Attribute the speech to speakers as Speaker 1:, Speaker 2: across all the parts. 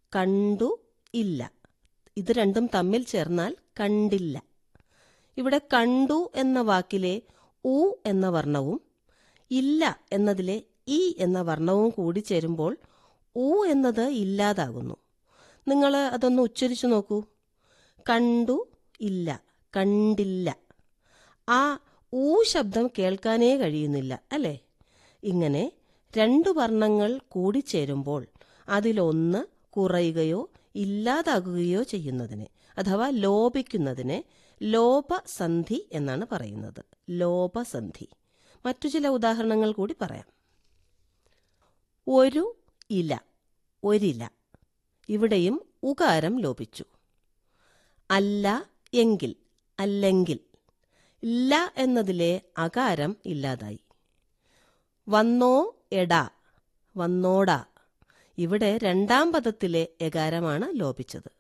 Speaker 1: കണ്ടു ഇല്ല ഇത് രണ്ടും തമ്മിൽ ചേർന്നാൽ കണ്ടില്ല ഇവിടെ കണ്ടു എന്ന വാക്കിലെ ഉ എന്ന വർണ്ണവും ഇല്ല എന്നതിലെ ഇ എന്ന വർണ്ണവും കൂടി ചേരുമ്പോൾ ഉ എന്നത് ഇല്ലാതാകുന്നു നിങ്ങൾ അതൊന്ന് ഉച്ചരിച്ചു നോക്കൂ കണ്ടു ഇല്ല കണ്ടില്ല ആ ഊ ശബ്ദം കേൾക്കാനേ കഴിയുന്നില്ല അല്ലേ ഇങ്ങനെ രണ്ടു വർണ്ണങ്ങൾ കൂടിച്ചേരുമ്പോൾ അതിലൊന്ന് കുറയുകയോ ഇല്ലാതാകുകയോ ചെയ്യുന്നതിനെ അഥവാ ലോപിക്കുന്നതിനെ ലോപസന്ധി എന്നാണ് പറയുന്നത് ലോപസന്ധി മറ്റു ചില ഉദാഹരണങ്ങൾ കൂടി പറയാം ഒരു ഇല ഒരില ഇവിടെയും ഉകാരം ലോപിച്ചു അല്ല എങ്കിൽ അല്ലെങ്കിൽ ഇല്ല എന്നതിലെ അകാരം ഇല്ലാതായി വന്നോ എടാ വന്നോടാ ഇവിടെ രണ്ടാം പദത്തിലെ എകാരമാണ് ലോപിച്ചത്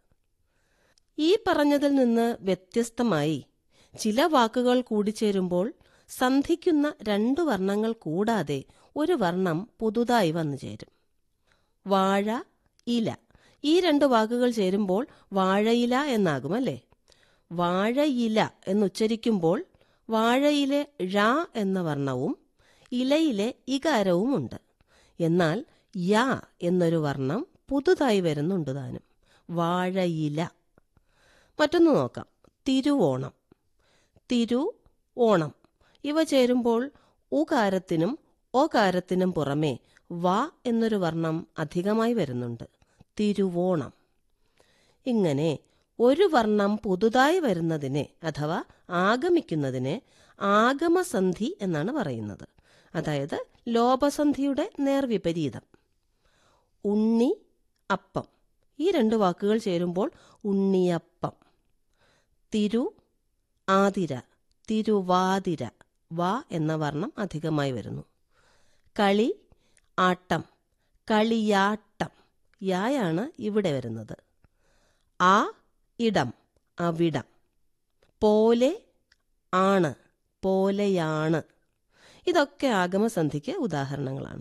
Speaker 1: ഈ പറഞ്ഞതിൽ നിന്ന് വ്യത്യസ്തമായി ചില വാക്കുകൾ കൂടിച്ചേരുമ്പോൾ സന്ധിക്കുന്ന രണ്ടു വർണ്ണങ്ങൾ കൂടാതെ ഒരു വർണ്ണം പുതുതായി വന്നു ചേരും വാഴ ഇല ഈ രണ്ട് വാക്കുകൾ ചേരുമ്പോൾ വാഴയില എന്നാകുമല്ലേ വാഴയില എന്നുച്ചരിക്കുമ്പോൾ വാഴയിലെ ഴ എന്ന വർണ്ണവും ഇലയിലെ ഇകാരവുമുണ്ട് എന്നാൽ യ എന്നൊരു വർണ്ണം പുതുതായി വരുന്നുണ്ട് താനും വാഴയില മറ്റൊന്ന് നോക്കാം തിരുവോണം തിരു ഓണം ഇവ ചേരുമ്പോൾ ഉകാരത്തിനും ഓകാരത്തിനും പുറമെ വ എന്നൊരു വർണ്ണം അധികമായി വരുന്നുണ്ട് തിരുവോണം ഇങ്ങനെ ഒരു വർണ്ണം പുതുതായി വരുന്നതിനെ അഥവാ ആഗമിക്കുന്നതിനെ ആഗമസന്ധി എന്നാണ് പറയുന്നത് അതായത് ലോപസന്ധിയുടെ നേർവിപരീതം ഉണ്ണി അപ്പം ഈ രണ്ട് വാക്കുകൾ ചേരുമ്പോൾ ഉണ്ണിയപ്പം തിരു ആതിര തിരുവാതിര വ എന്ന വർണ്ണം അധികമായി വരുന്നു കളി ആട്ടം കളിയാട്ടം യായാണ് ഇവിടെ വരുന്നത് ആ ഇടം അവിടം പോലെ ആണ് പോലെയാണ് ഇതൊക്കെ ആഗമസന്ധിക്ക് ഉദാഹരണങ്ങളാണ്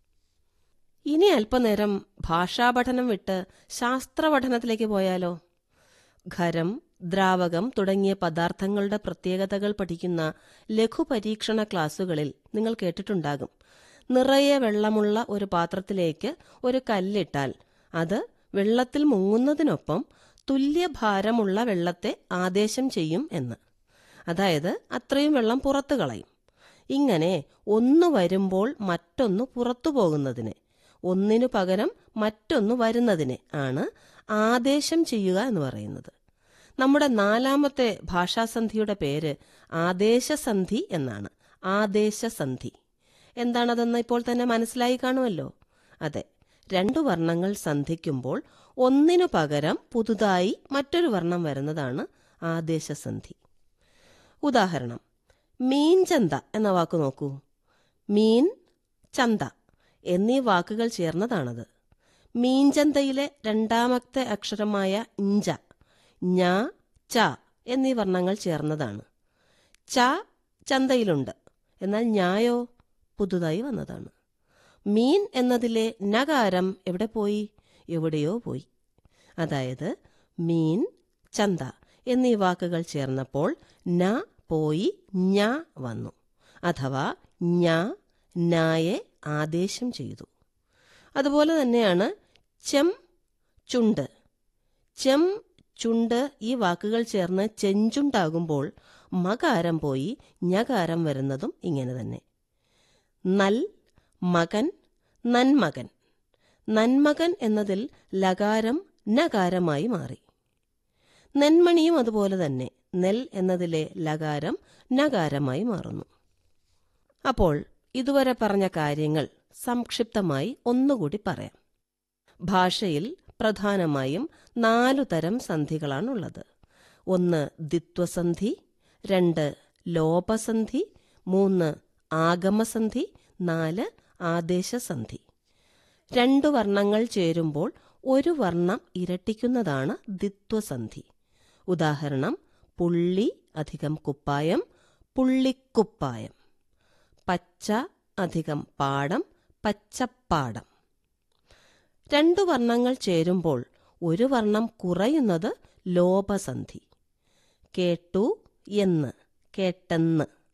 Speaker 1: ഇനി അല്പനേരം ഭാഷാപഠനം വിട്ട് ശാസ്ത്രപഠനത്തിലേക്ക് പോയാലോ ഖരം ദ്രാവകം തുടങ്ങിയ പദാർത്ഥങ്ങളുടെ പ്രത്യേകതകൾ പഠിക്കുന്ന ലഘുപരീക്ഷണ ക്ലാസുകളിൽ നിങ്ങൾ കേട്ടിട്ടുണ്ടാകും നിറയെ വെള്ളമുള്ള ഒരു പാത്രത്തിലേക്ക് ഒരു കല്ലിട്ടാൽ അത് വെള്ളത്തിൽ മുങ്ങുന്നതിനൊപ്പം തുല്യഭാരമുള്ള വെള്ളത്തെ ആദേശം ചെയ്യും എന്ന് അതായത് അത്രയും വെള്ളം പുറത്തു കളയും ഇങ്ങനെ ഒന്ന് വരുമ്പോൾ മറ്റൊന്ന് പുറത്തു പോകുന്നതിനെ ഒന്നിനു പകരം മറ്റൊന്ന് വരുന്നതിനെ ആണ് ആദേശം ചെയ്യുക എന്ന് പറയുന്നത് നമ്മുടെ നാലാമത്തെ ഭാഷാസന്ധിയുടെ പേര് ആദേശസന്ധി എന്നാണ് ആദേശസന്ധി എന്താണതെന്ന് ഇപ്പോൾ തന്നെ മനസ്സിലായി കാണുമല്ലോ അതെ രണ്ടു വർണ്ണങ്ങൾ സന്ധിക്കുമ്പോൾ ഒന്നിനു പകരം പുതുതായി മറ്റൊരു വർണ്ണം വരുന്നതാണ് ആദേശസന്ധി ഉദാഹരണം മീൻചന്ത എന്ന വാക്ക് നോക്കൂ മീൻ ചന്ത എന്നീ വാക്കുകൾ ചേർന്നതാണത് മീൻചന്തയിലെ രണ്ടാമത്തെ അക്ഷരമായ ഇഞ്ച ഞ ച എന്നീ വർണ്ണങ്ങൾ ചേർന്നതാണ് ച ചന്തയിലുണ്ട് എന്നാൽ ഞായോ പുതുതായി വന്നതാണ് മീൻ എന്നതിലെ നകാരം എവിടെ പോയി എവിടെയോ പോയി അതായത് മീൻ ചന്ത എന്നീ വാക്കുകൾ ചേർന്നപ്പോൾ ന പോയി ഞ വന്നു അഥവാ ഞ നായെ ആദേശം ചെയ്തു അതുപോലെ തന്നെയാണ് ചെം ചുണ്ട് ചെം ചുണ്ട് ഈ വാക്കുകൾ ചേർന്ന് ചെഞ്ചുണ്ടാകുമ്പോൾ മകാരം പോയി ഞകാരം വരുന്നതും ഇങ്ങനെ തന്നെ നൽ മകൻ നന്മകൻ നന്മകൻ എന്നതിൽ ലകാരം നകാരമായി മാറി നെന്മണിയും അതുപോലെ തന്നെ നെൽ എന്നതിലെ ലകാരം നകാരമായി മാറുന്നു അപ്പോൾ ഇതുവരെ പറഞ്ഞ കാര്യങ്ങൾ സംക്ഷിപ്തമായി ഒന്നുകൂടി പറയാം ഭാഷയിൽ പ്രധാനമായും നാലു തരം സന്ധികളാണുള്ളത് ഒന്ന് ദിത്വസന്ധി രണ്ട് ലോപസന്ധി മൂന്ന് ആഗമസന്ധി നാല് ആദേശസന്ധി രണ്ടു വർണ്ണങ്ങൾ ചേരുമ്പോൾ ഒരു വർണ്ണം ഇരട്ടിക്കുന്നതാണ് ദിത്വസന്ധി ഉദാഹരണം പുള്ളി അധികം കുപ്പായം പുള്ളിക്കുപ്പായം പച്ച അധികം പാടം പച്ചപ്പാടം രണ്ടു വർണ്ണങ്ങൾ ചേരുമ്പോൾ ഒരു വർണ്ണം കുറയുന്നത് ലോപസന്ധി കേട്ടു എന്ന് കേട്ടെന്ന്